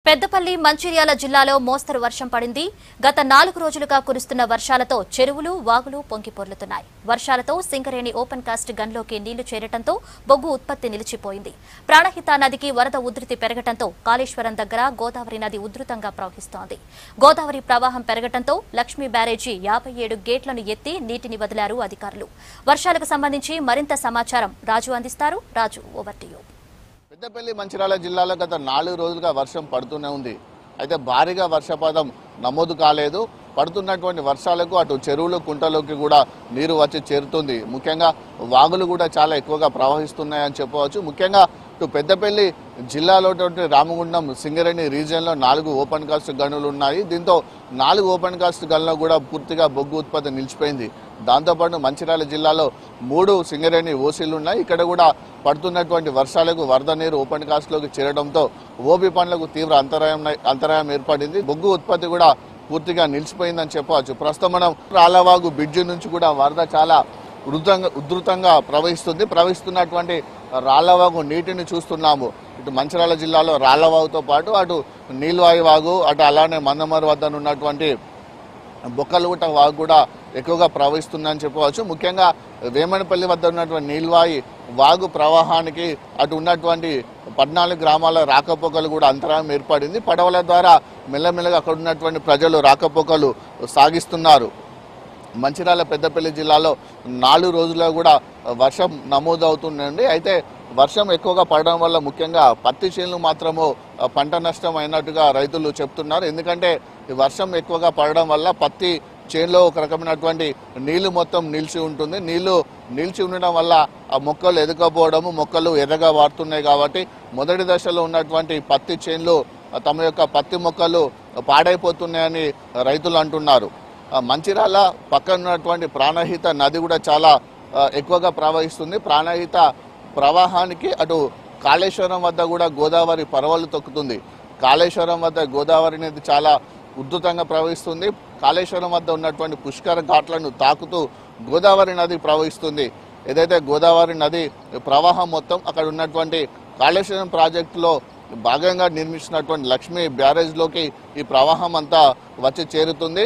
పెద్దపల్లి మంచిర్యాల జిల్లాలో మోస్తరు వర్షం పడింది గత నాలుగు రోజులుగా కురుస్తున్న వర్షాలతో చెరువులు వాగులు పొంగి పొర్లుతున్నాయి వర్షాలతో సింగరేణి ఓపెన్ కాస్ట్ గన్లోకి నీళ్లు చేరటంతో బొగ్గు ఉత్పత్తి నిలిచిపోయింది ప్రాణహిత నదికి వరద ఉధృతి పెరగటంతో కాళేశ్వరం దగ్గర గోదావరి నది ఉధృతంగా ప్రవహిస్తోంది గోదావరి ప్రవాహం పెరగటంతో లక్ష్మీ బ్యారేజీ యాభై ఏడు గేట్లను ఎత్తి నీటిని వదిలారు అధికారులు వర్షాలకు సంబంధించి మరింత సమాచారం రాజు అందిస్తారు Raju over to you Peddapalli Mancherial జిల్లాలో గత నాలుగు రోజులుగా వర్షం పడుతూనే ఉంది అయితే భారీగా వర్షపాతం నమోదు కాలేదు పడుతున్నటువంటి వర్షాలకు అటు చెరువులు కుంటలోకి కూడా నీరు వచ్చి చేరుతుంది ముఖ్యంగా వాగులు కూడా చాలా ఎక్కువగా ప్రవహిస్తున్నాయని చెప్పవచ్చు ముఖ్యంగా ఇటు పెద్దపల్లి జిల్లాలో రామగుండం సింగరేణి రీజియన్లో నాలుగు ఓపెన్ కాస్ట్ గనులు ఉన్నాయి దీంతో నాలుగు ఓపెన్ కాస్ట్ గనుల్లో కూడా పూర్తిగా బొగ్గు ఉత్పత్తి నిలిచిపోయింది దాంతోపాటు మంచిర్యాల జిల్లాలో మూడు సింగరేణి ఓసీలు ఉన్నాయి ఇక్కడ కూడా పడుతున్నటువంటి వర్షాలకు వరద నీరు ఓపెన్ కాస్ట్లోకి చేరడంతో ఓబీ పనులకు తీవ్ర అంతరాయం అంతరాయం ఏర్పడింది బొగ్గు ఉత్పత్తి కూడా పూర్తిగా నిలిచిపోయిందని చెప్పవచ్చు ప్రస్తుతం మనం రాలవాగు బ్రిడ్జి నుంచి కూడా వరద చాలా ఉధృతంగా ఉధృతంగా ప్రవహిస్తుంది ప్రవహిస్తున్నటువంటి రాళ్లవాగు నీటిని చూస్తున్నాము ఇటు మంచిర్యాల జిల్లాలో రాళ్లవాగుతో పాటు అటు నీల్వాయి వాగు అటు అలానే మందమరు వద్ద ఉన్నటువంటి బొక్కలుగుట్ట వాగు కూడా ఎక్కువగా ప్రవహిస్తుందని చెప్పవచ్చు ముఖ్యంగా వేమనపల్లి వద్ద ఉన్నటువంటి నీల్వాయి వాగు ప్రవాహానికి అటు ఉన్నటువంటి పద్నాలుగు గ్రామాల రాకపోకలు కూడా అంతరాయం ఏర్పడింది పడవల ద్వారా మెల్లమెల్లగా అక్కడ ఉన్నటువంటి ప్రజలు రాకపోకలు సాగిస్తున్నారు మంచిర్యాల పెద్దపల్లి జిల్లాలో నాలుగు రోజుల్లో కూడా వర్షం నమోదవుతుందండి అయితే వర్షం ఎక్కువగా పడడం వల్ల ముఖ్యంగా పత్తి చేనులు మాత్రము ఆ, పంట నష్టం అయినట్టుగా రైతులు చెప్తున్నారు ఎందుకంటే ఈ వర్షం ఎక్కువగా పడడం వల్ల పత్తి చేనులో ఒక రకమైనటువంటి నీళ్లు మొత్తం నిలిచి ఉంటుంది నీళ్లు నిలిచి ఉండడం వల్ల ఆ మొక్కలు ఎదగకపోవడము మొక్కలు ఎర్రగా వాడుతున్నాయి కాబట్టి మొదటి దశలో ఉన్నటువంటి పత్తి చేనులు ఆ, తమ యొక్క పత్తి మొక్కలు పాడైపోతున్నాయని రైతులు అంటున్నారు ఆ, మంచిర్యాల పక్కన ఉన్నటువంటి ప్రాణహిత నది కూడా చాలా ఆ, ఎక్కువగా ప్రవహిస్తుంది ప్రాణహిత ప్రవాహానికి అటు కాళేశ్వరం వద్ద కూడా గోదావరి పరవలు తొక్కుతుంది కాళేశ్వరం వద్ద గోదావరి నది చాలా ఉధృతంగా ప్రవహిస్తుంది కాళేశ్వరం వద్ద ఉన్నటువంటి పుష్కర ఘాట్లను తాకుతూ గోదావరి నది ప్రవహిస్తుంది ఏదైతే గోదావరి నది ప్రవాహం మొత్తం అక్కడ ఉన్నటువంటి కాళేశ్వరం ప్రాజెక్టులో భాగంగా నిర్మించినటువంటి లక్ష్మీ బ్యారేజ్లోకి ఈ ప్రవాహం అంతా వచ్చి చేరుతుంది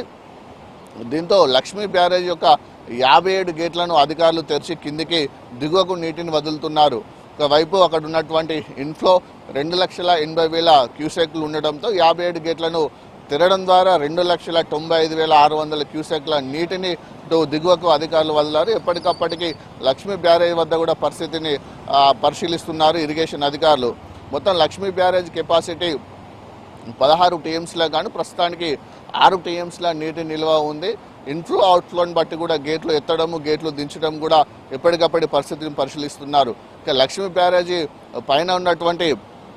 దీంతో లక్ష్మీ బ్యారేజ్ యొక్క యాభై ఏడు గేట్లను అధికారులు తెరిచి కిందికి దిగువకు నీటిని వదులుతున్నారు ఒకవైపు అక్కడ ఉన్నటువంటి ఇన్ఫ్లో రెండు లక్షల ఎనభై వేల క్యూసెక్లు ఉండడంతో యాభై ఏడు గేట్లను తెరడం ద్వారా రెండు లక్షల తొంభై ఐదు వేల ఆరు వందల క్యూసెక్ల నీటిని ఇటు దిగువకు అధికారులు వదిలారు ఎప్పటికప్పటికి లక్ష్మీ బ్యారేజ్ వద్ద కూడా పరిస్థితిని ఆ, పరిశీలిస్తున్నారు ఇరిగేషన్ అధికారులు మొత్తం లక్ష్మీ బ్యారేజ్ కెపాసిటీ పదహారు టీఎంసీలో కానీ ప్రస్తుతానికి ఆరు టీఎంసీల నీటి నిల్వ ఉంది ఇన్ఫ్లో అవుట్ఫ్లోని బట్టి కూడా గేట్లు ఎత్తడము గేట్లు దించడం కూడా ఎప్పటికప్పటి పరిస్థితిని పరిశీలిస్తున్నారు ఇక లక్ష్మీ బ్యారేజీ పైన ఉన్నటువంటి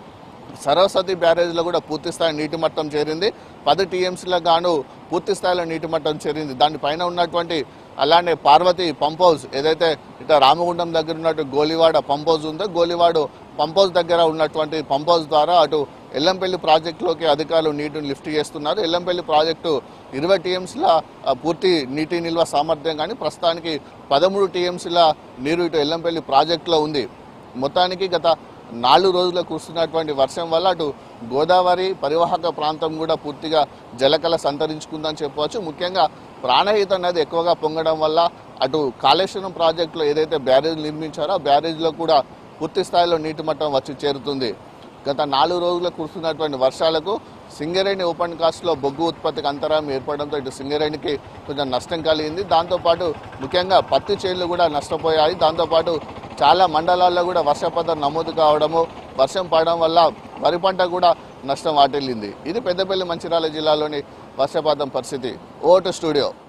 సరస్వతి బ్యారేజ్లో కూడా పూర్తి స్థాయి నీటి మట్టం చేరింది పది టీఎంసీలకు గాను పూర్తి స్థాయిలో నీటి మట్టం చేరింది దానిపైన ఉన్నటువంటి అలానే పార్వతి పంప్ హౌస్ ఏదైతే ఇట రామగుండం దగ్గర ఉన్నట్టు గోలివాడ పంప్ హౌస్ ఉందో గోలివాడు పంప్ హౌస్ దగ్గర ఉన్నటువంటి పంప్ హౌస్ ద్వారా అటు ఎల్లంపల్లి ప్రాజెక్టులోకి అధికారులు నీటిని లిఫ్ట్ చేస్తున్నారు ఎల్లంపల్లి ప్రాజెక్టు ఇరవై టీఎంసీల పూర్తి నీటి నిల్వ సామర్థ్యం కానీ ప్రస్తుతానికి పదమూడు టీఎంసీల నీరు ఇటు ఎల్లంపల్లి ప్రాజెక్టులో ఉంది మొత్తానికి గత నాలుగు రోజులు కురుస్తున్నటువంటి వర్షం వల్ల అటు గోదావరి పరివాహక ప్రాంతం కూడా పూర్తిగా జలకళ సంతరించుకుందని చెప్పవచ్చు ముఖ్యంగా ప్రాణహిత నది ఎక్కువగా పొంగడం వల్ల అటు కాళేశ్వరం ప్రాజెక్టులో ఏదైతే బ్యారేజ్ నిర్మించారో ఆ బ్యారేజ్లో కూడా పూర్తి స్థాయిలో నీటి మట్టం వచ్చి చేరుతుంది గత నాలుగు రోజులు కురుస్తున్నటువంటి వర్షాలకు సింగరేణి ఓపెన్ కాస్ట్లో బొగ్గు ఉత్పత్తికి అంతరాయం ఏర్పడడంతో ఇటు సింగరేణికి కొంచెం నష్టం కలిగింది దాంతోపాటు ముఖ్యంగా పత్తి చేనులు కూడా నష్టపోయాయి దాంతోపాటు చాలా మండలాల్లో కూడా వర్షపాతం నమోదు కావడము వర్షం పడడం వల్ల వరి పంట కూడా నష్టం వాటిల్లింది ఇది పెద్దపల్లి మంచిర్యాల జిల్లాలోని వర్షపాతం పరిస్థితి ఓటు స్టూడియో